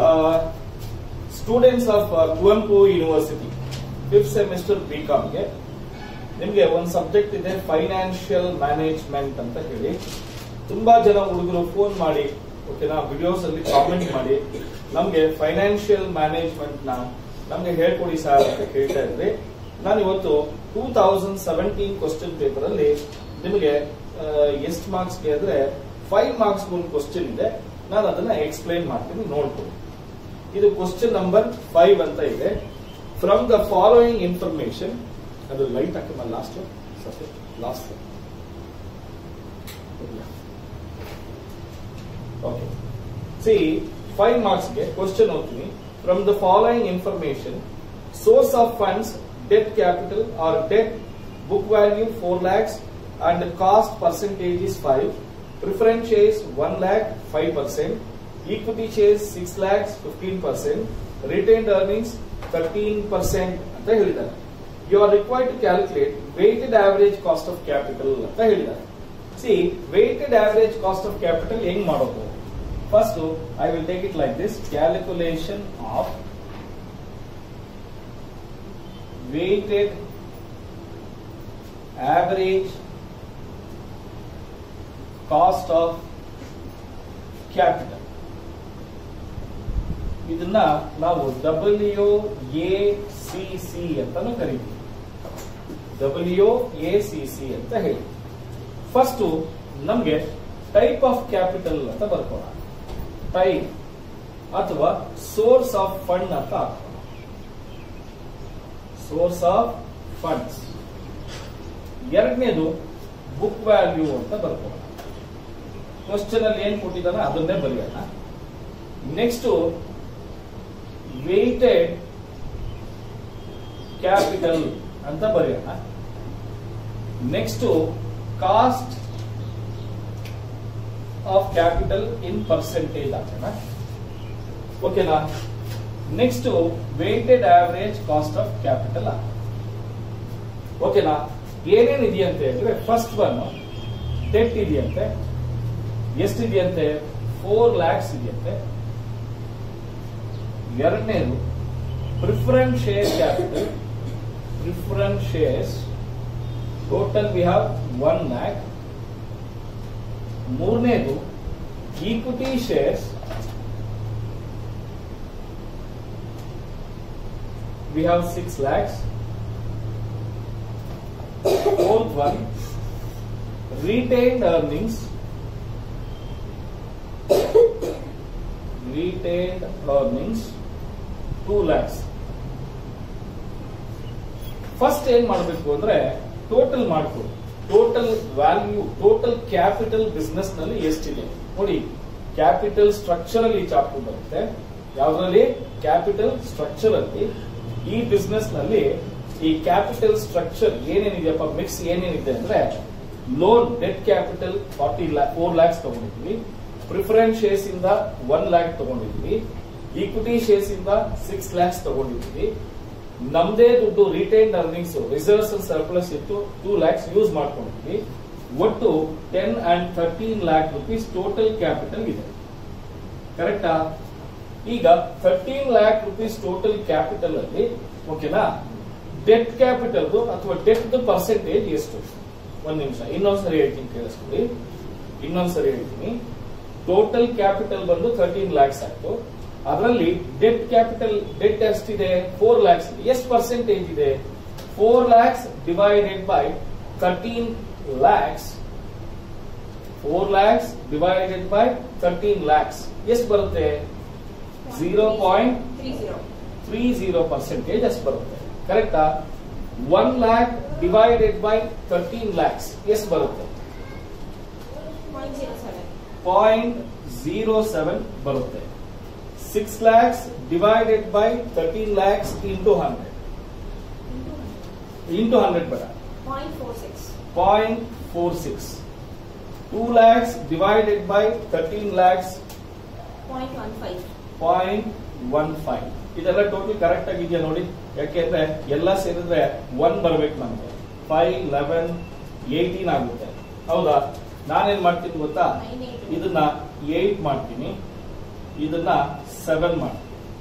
Students of Kuvempu university fifth semester B ಕಾಮ್ಗೆ ನಿಮ್ಗೆ ಒಂದು ಸಬ್ಜೆಕ್ಟ್ ಇದೆ ಫೈನಾನ್ಷಿಯಲ್ ಮ್ಯಾನೇಜ್ಮೆಂಟ್ ಅಂತ ಹೇಳಿ ತುಂಬಾ ಜನ ಹುಡುಗರು ಫೋನ್ ಮಾಡಿ ಓಕೆನಾ ವಿಡಿಯೋಸ್ ಅಲ್ಲಿ ಕಾಮೆಂಟ್ ಮಾಡಿ ನಮ್ಗೆ ಫೈನಾನ್ಷಿಯಲ್ ಮ್ಯಾನೇಜ್ಮೆಂಟ್ ನ ನಮ್ಗೆ ಹೇಳ್ಕೊಡಿ ಸರ್ ಅಂತ ಕೇಳ್ತಾ ಇದ್ರಿ ನಾನು ಇವತ್ತು two thousand seventeen question paper ಅಲ್ಲಿ ನಿಮಗೆ ಎಷ್ಟು ಮಾರ್ಕ್ಸ್ಗೆ ಅಂದ್ರೆ ಫೈವ್ ಮಾರ್ಕ್ಸ್ ಒಂದು ಕ್ವಶನ್ ಇದೆ ನಾನು ಅದನ್ನ ಎಕ್ಸ್ಪ್ಲೈನ್ ಮಾಡ್ತೀನಿ ನೋಡ್ಕೊಳ್ಳಿ ಇದು ಕ್ವಶನ್ ನಂಬರ್ ಫೈವ್ ಅಂತ ಇದೆ ಫ್ರಮ್ ದ ಫಾಲೋಯಿಂಗ್ ಇನ್ಫಾರ್ಮೇಶನ್ ಅದು ಲೈಟ್ ಹಾಕಮ್ಮ last Satya last okay see five ಮಾರ್ಕ್ಸ್ಗೆ ಕ್ವಶನ್ ಓದ್ತೀನಿ from the following information source of funds debt capital or debt book value four lakhs and cost percentage is five preference shares one lakh five percent equity shares six lakhs fifteen percent retained earnings thirteen percent ಅಂತ ಹೇಳಿದ್ದಾರೆ you are required to calculate weighted average cost of capital ಅಂತ ಹೇಳಿದ್ದಾರೆ C weighted average cost of capital ಹೆಂಗ್ ಮಾಡೋದು first I will take it like this calculation of weighted average cost of capital ಇದನ್ನ ನಾವು W A C C ಅಂತಾನು ಕರಿತೀವಿ W A C C ಅಂತ ಹೇಳಿ ಫಸ್ಟ್ ನಮ್ಗೆ ಟೈಪ್ ಆಫ್ ಕ್ಯಾಪಿಟಲ್ ಅಂತ ಬರ್ಕೋಣ ಟೈಪ್ ಅಥವಾ ಸೋರ್ಸ್ ಆಫ್ ಫಂಡ್ ಅಂತ ಹಾಕೋಣ ಸೋರ್ಸ್ ಆಫ್ ಫಂಡ್ಸ್ ಎರಡನೇದು ಬುಕ್ ವ್ಯಾಲ್ಯೂ ಅಂತ ಬರ್ಕೋಣ ಕ್ವಶನ್ ಅಲ್ಲಿ ಏನ್ ಕೊಟ್ಟಿದ್ದಾನೆ ಅದನ್ನೇ ಬರೆಯೋಣ ನೆಕ್ಸ್ಟ್ ವೇಟೆಡ್ ಕ್ಯಾಪಿಟಲ್ ಅಂತ ಬರೆಯೋಣ next cost of capital in percentage ಹಾಕೋಣ ಓಕೆನಾ next weighted average cost of capital ಓಕೆನಾ ಏನೇನ್ ಇದೆಯಂತೆ ಅಂದ್ರೆ ಫಸ್ಟ್ ಒನ್ ಡೆಟ್ ಇದೆಯಂತೆ ಎಷ್ಟಿದೆಯಂತೆ ಫೋರ್ ಲ್ಯಾಕ್ಸ್ ಇದೆಯಂತೆ ಎರಡನೇದು preference share capital preference shares total we have one lakh ಮೂರನೇದು equity shares we have six lakhs fourth one retained earnings retained earnings 2 lakhs first ಏನ್ ಮಾಡಬೇಕು ಅಂದ್ರೆ ಟೋಟಲ್ ಮಾಡ್ಕೊ total value total capital business ನಲ್ಲಿ ಎಷ್ಟಿದೆ ನೋಡಿ ಕ್ಯಾಪಿಟಲ್ ಸ್ಟ್ರಕ್ಚರ್ ಅಲ್ಲಿ ಚಾಪ್ಟರ್ ಬರುತ್ತೆ ಯಾವ್ದ್ರಲ್ಲಿ ಕ್ಯಾಪಿಟಲ್ ಸ್ಟ್ರಕ್ಚರ್ ಅಲ್ಲಿ ಈ ಬಿಸ್ನೆಸ್ ನಲ್ಲಿ ಈ ಕ್ಯಾಪಿಟಲ್ ಸ್ಟ್ರಕ್ಚರ್ ಏನೇನಿದೆಯಪ್ಪ ಮಿಕ್ಸ್ ಏನೇನಿದೆ ಅಂದ್ರೆ loan debt capital forty lakh four lakhs ತಗೊಂಡಿದ್ವಿ ಪ್ರಿಫರೆನ್ಸ್ ಶೇರ್ಸ್ ಇಂದ ಒನ್ ಲ್ಯಾಕ್ ತಗೊಂಡಿದ್ವಿ ಈಕ್ವಿಟಿ ಶೇರ್ಸ್ ಇಂದ ಸಿಕ್ಸ್ ಲ್ಯಾಕ್ಸ್ ತಗೊಂಡಿದ್ವಿ ನಮ್ದೇ ದುಡ್ಡು retained earnings reserves and surplus ಇತ್ತು ಟೂ ಲ್ಯಾಕ್ಸ್ ಯೂಸ್ ಮಾಡ್ಕೊಂಡಿದ್ವಿ ಒಟ್ಟು ten and thirteen lakh rupees total capital ಇದೆ ಕರೆಕ್ಟಾ ಈಗ thirteen lakh rupees total capital ಅಲ್ಲಿ ಓಕೆನಾ ಡೆಟ್ ಕ್ಯಾಪಿಟಲ್ ಅಥವಾ ಡೆಟ್ ಪರ್ಸೆಂಟೇಜ್ ಎಷ್ಟು ಒಂದ್ ನಿಮಿಷ ಇನ್ನೊಂದ್ಸರಿ ಹೇಳ್ತೀನಿ ಕೇಳಿಸ್ಕೊಳ್ಳಿ ಇನ್ನೊಂದ್ಸರಿ ಹೇಳ್ತೀನಿ ಟೋಟಲ್ ಕ್ಯಾಪಿಟಲ್ ಬಂದು ಥರ್ಟೀನ್ ಲ್ಯಾಕ್ಸ್ ಆಯ್ತು ಅದರಲ್ಲಿ ಡೆಟ್ ಕ್ಯಾಪಿಟಲ್ ಡೆಟ್ ಎಷ್ಟಿದೆ ಫೋರ್ ಲ್ಯಾಕ್ಸ್ ಇದೆ ಎಷ್ಟು ಪರ್ಸೆಂಟೇಜ್ ಇದೆ four lakhs divided by thirteen lakhs four lakhs divided by thirteen lakhs ಎಷ್ಟು ಬರುತ್ತೆ zero point three zero three zero percentage ಅಷ್ಟು ಬರುತ್ತೆ ಕರೆಕ್ಟಾ one lakh divided by thirteen lakhs ಎಷ್ಟು ಬರುತ್ತೆ point zero seven point zero seven ಬರುತ್ತೆ six lakhs divided by thirteen lakhs into hundred into hundred ಬೇಡ point four six point four six two lakhs divided by thirteen lakhs point one five point one five ಇದೆಲ್ಲ total correct ಆಗಿದೆಯಾ ನೋಡಿ ಯಾಕೆಂದ್ರೆ ಎಲ್ಲ ಸೇರಿದ್ರೆ one ಬರ್ಬೇಕು ನಮ್ಗೆ ಫೈವ್ ಲೆವೆನ್ ಏಯ್ಟೀನ್ ಆಗುತ್ತೆ ಹೌದಾ ನಾನೇನ್ ಮಾಡ್ತೀನಿ ಗೊತ್ತಾ ನೈನ್ ಏಟ್ ಇದನ್ನ ಏಟ್ ಮಾಡ್ತೀನಿ ಇದನ್ನ ಸೆವೆನ್ ಮಾಡಿ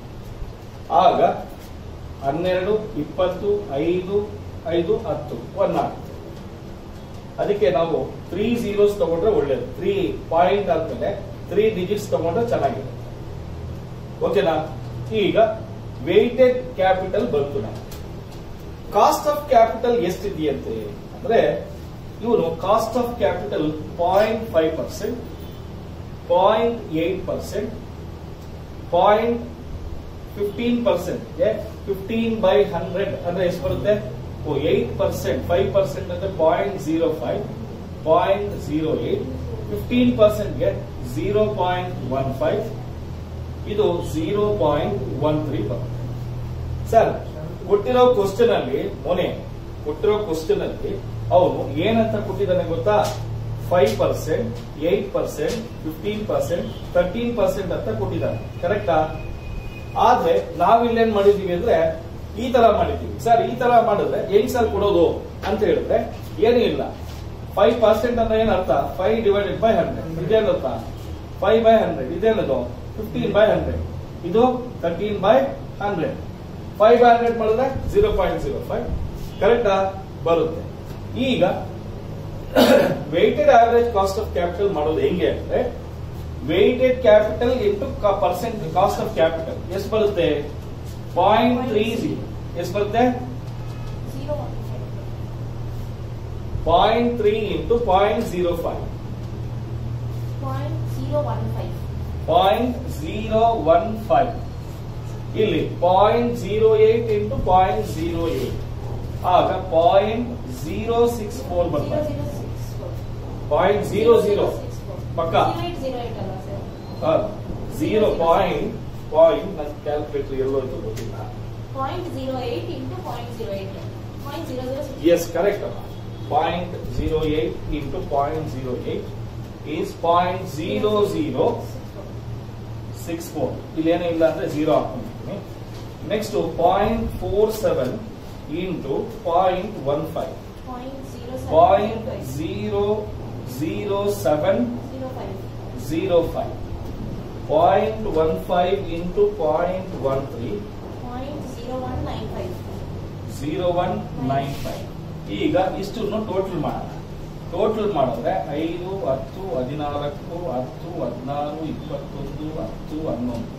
ಆಗ ಹನ್ನೆರಡು ಇಪ್ಪತ್ತು ಐದು ಐದು ಹತ್ತು ಒನ್ ಆಗುತ್ತೆ ಅದಕ್ಕೆ ನಾವು ತ್ರೀ ಝೀರೋಸ್ ತಗೊಂಡ್ರೆ ಒಳ್ಳೇದು ತ್ರೀ ಪಾಯಿಂಟ್ ಆದ್ಮೇಲೆ ತ್ರೀ ಡಿಜಿಟ್ಸ್ ತಗೊಂಡ್ರೆ ಚೆನ್ನಾಗಿದೆ ಓಕೆನಾ ಈಗ ವೆಯ್ಟೆಡ್ ಕ್ಯಾಪಿಟಲ್ ಬಂತು ನಾವು ಕಾಸ್ಟ್ ಆಫ್ ಕ್ಯಾಪಿಟಲ್ ಎಷ್ಟಿದೆಯಂತೆ ಅಂದ್ರೆ ಇವನು cost of capital point five percent point eight percent point fifteen ಪರ್ಸೆಂಟ್ಗೆ ಫಿಫ್ಟೀನ್ ಬೈ ಹಂಡ್ರೆಡ್ ಅಂದ್ರೆ ಎಷ್ಟು ಬರುತ್ತೆ o eight percent five percent ಅಂದ್ರೆ point zero five point zero eight fifteen ಪರ್ಸೆಂಟ್ಗೆ ಜೀರೋ ಪಾಯಿಂಟ್ ಒನ್ ಫೈವ್ ಇದು ಜೀರೋ ಪಾಯಿಂಟ್ ಒನ್ ತ್ರೀ ಬರುತ್ತೆ sir ಕೊಟ್ಟಿರೋ question ಅಲ್ಲಿ ಮೊನೆ ಕೊಟ್ಟಿರೋ ಕ್ವಶನ್ ಅಲ್ಲಿ ಅವನು ಏನಂತ ಕೊಟ್ಟಿದ್ದಾನೆ ಗೊತ್ತಾ five percent eight percent fifteen percent thirteen percent ಅಂತ ಕೊಟ್ಟಿದ್ದಾನೆ ಕರೆಕ್ಟಾ ಆದ್ರೆ ನಾವಿಲ್ಲೇನ್ ಮಾಡಿದೀವಿ ಅಂದ್ರೆ ಈ ತರ ಮಾಡಿದೀವಿ ಸರ್ ಈ ತರ ಮಾಡಿದ್ರೆ ಹೆಂಗ್ ಸರ್ ಕೊಡೋದು ಅಂತ ಹೇಳಿದ್ರೆ ಏನೂ ಇಲ್ಲ ಫೈವ್ ಪರ್ಸೆಂಟ್ ಅಂದ್ರೆ ಏನರ್ಥ ಫೈವ್ ಡಿವೈಡೆಡ್ ಬೈ ಹಂಡ್ರೆಡ್ ಇದೇನರ್ಥ ಫೈವ್ ಬೈ ಹಂಡ್ರೆಡ್ ಇದೇನದು ಫಿಫ್ಟೀನ್ ಬೈ ಹಂಡ್ರೆಡ್ ಇದು thirteen by hundred five by hundred ಮಾಡಿದ್ರೆ ಜೀರೋ ಪಾಯಿಂಟ್ ಜೀರೋ ಫೈವ್ ಕರೆಕ್ಟಾ ಬರುತ್ತೆ ಈಗ weighted average cost of capital ಮಾಡೋದು ಹೆಂಗೆ ಅಂದ್ರೆ weighted capital into percent cost of capital ಎಷ್ಟು ಬರುತ್ತೆ ಪಾಯಿಂಟ್ ತ್ರೀ ಜೀರೋ ಎಷ್ಟು ಬರುತ್ತೆ Zero one five. Point three into point zero five Point zero one five. Point zero one five ಇಲ್ಲಿ point zero eight into point zero eight ಆಗ point zero six four Zero ಬರ್ತದೆ zero six four. Point zero zero six four. ಪಕ್ಕ. Zero eight zero eight ಅಲ್ಲ sir. Zero point point ನನ್ನ calculator ಎಲ್ಲೋಯ್ತು ಗೊತ್ತಿಲ್ಲ Point zero eight into point zero eight. Point zero zero six. Yes correct ಅಮ್ಮ point zero eight into point zero eight is point zero zero Six four. Six four ಇಲ್ಲೇನೂ ಇಲ್ಲ ಅಂದ್ರೆ zero ಹಾಕೊಂಡಿದ್ದೀನಿ next point four seven into point one five Point zero seven. Point zero five. Zero zero seven Zero five. Zero five point one five into point one three Point zero one nine five. Zero one nine five ಈಗ ಇಷ್ಟನ್ನು total ಮಾಡೋಣ total ಮಾಡಿದ್ರೆ ಐದು ಹತ್ತು ಹದಿನಾಲ್ಕು ಹತ್ತು ಹದಿನಾರು ಇಪ್ಪತ್ತೊಂದು ಹತ್ತು ಹನ್ನೊಂದು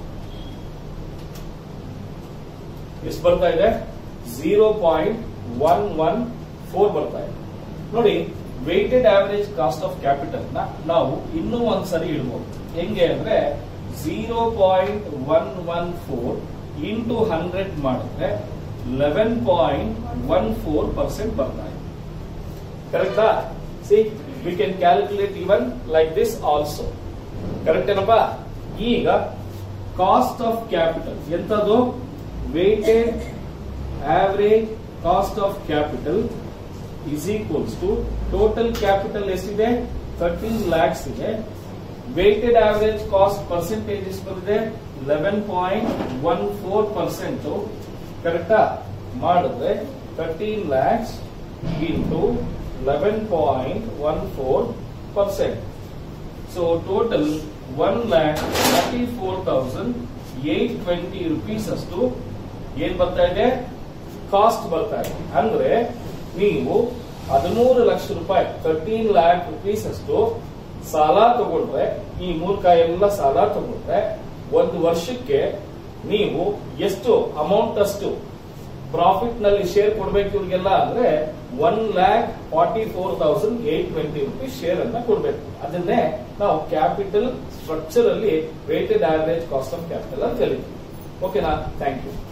ಎಷ್ಟು ಬರ್ತಾ ಇದೆ zero point one one four ಬರ್ತಾ ಇದೆ ನೋಡಿ weighted average cost of capital ನ ನಾವು ಇನ್ನೂ ಒಂದ್ಸರಿ ಇಡ್ಬೋದು ಹೆಂಗೆ ಅಂದ್ರೆ zero point one one four into hundred ಮಾಡಿದ್ರೆ eleven point one four percent ಬರ್ತಾ ಇದೆ ಕರೆಕ್ಟಾ see we can calculate even like this also correct ಏನಪ್ಪ ಈಗ ಕಾಸ್ಟ್ ಆಫ್ ಕ್ಯಾಪಿಟಲ್ ಎಂತದ್ದು weighted average cost of capital is equals to total capital ಎಷ್ಟಿದೆ thirteen lakhs ಇದೆ weighted average cost percentage ಎಷ್ಟು ಬಂದಿದೆ eleven point one four percent ಕರೆಕ್ಟಾ ಮಾಡಿದ್ರೆ thirteen lakhs into eleven point one four percent so total one lakh thirty four thousand eight twenty rupees ಅಷ್ಟು ಏನ್ ಬರ್ತಾ ಇದೆ ಕಾಸ್ಟ್ ಬರ್ತಾ ಇದೆ ಅಂದ್ರೆ ನೀವು ಹದಿಮೂರು ಲಕ್ಷ ರೂಪಾಯಿ ತರ್ಟೀನ್ ಲ್ಯಾಕ್ ರುಪೀಸ್ ಅಷ್ಟು ಸಾಲ ತಗೊಂಡ್ರೆ ಈ ಮೂರ್ಖ ಎಲ್ಲ ಸಾಲ ತಗೊಂಡ್ರೆ ಒಂದು ವರ್ಷಕ್ಕೆ ನೀವು ಎಷ್ಟು ಅಮೌಂಟ್ ಅಷ್ಟು ಪ್ರಾಫಿಟ್ ನಲ್ಲಿ ಶೇರ್ ಕೊಡ್ಬೇಕು ಇವ್ರಿಗೆಲ್ಲ ಅಂದ್ರೆ one lakh forty four thousand eight twenty rupees share ಅನ್ನ ಕೊಡ್ಬೇಕು ಅದನ್ನೇ ನಾವು ಕ್ಯಾಪಿಟಲ್ ಸ್ಟ್ರಕ್ಚರ್ ಅಲ್ಲಿ weighted average cost of capital ಅಂತ ಕಲಿತೀವಿ ಓಕೆನಾ ಥ್ಯಾಂಕ್ ಯು